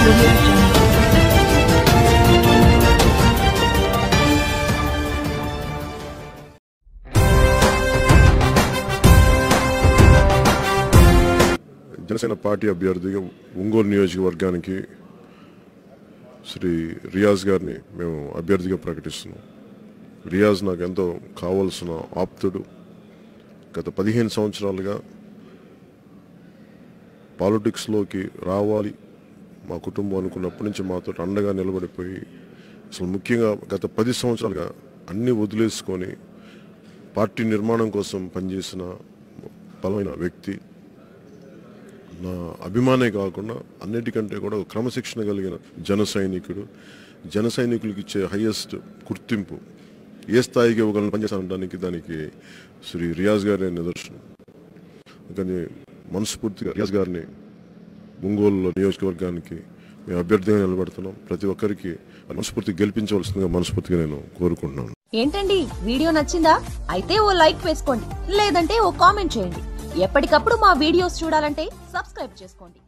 audio jungle. Janasena party అభ్యర్థిగా ఒంగోలు నియోజకవర్గానికి శ్రీ రియాజ్ గారిని మేము అభ్యర్థిగా ప్రకటిస్తున్నాం రియాజ్ నాకు ఎంతో కావలసిన ఆప్తుడు గత పదిహేను సంవత్సరాలుగా పాలిటిక్స్లోకి రావాలి మా కుటుంబం అనుకున్నప్పటి నుంచి మాతో అండగా నిలబడిపోయి అసలు ముఖ్యంగా గత పది సంవత్సరాలుగా అన్ని వదిలేసుకొని పార్టీ నిర్మాణం కోసం పనిచేసిన బలమైన వ్యక్తి నా అభిమానే కాకుండా అన్నిటికంటే కూడా ఒక క్రమశిక్షణ కలిగిన జన సైనికుడు జన సైనికులకి ఇచ్చే హైయెస్ట్ గుర్తింపు ఏ స్థాయికి ఇవ్వగలను పనిచేస్తానడానికి దానికి శ్రీ రియాజ్ గారి నిదర్శనం కానీ మనస్ఫూర్తిగా రియాజ్ గారిని ఒంగోలు నియోజకవర్గానికి మేము అభ్యర్థిగా నిలబడుతున్నాం ప్రతి ఒక్కరికి మనస్ఫూర్తిగా గెలిపించవలసిందిగా మనస్ఫూర్తిగా నేను కోరుకుంటున్నాను ఏంటండి వీడియో నచ్చిందా అయితే ఓ లైక్ వేసుకోండి లేదంటే ఓ కామెంట్ చేయండి ఎప్పటికప్పుడు మా వీడియోస్ చూడాలంటే సబ్స్క్రైబ్ చేసుకోండి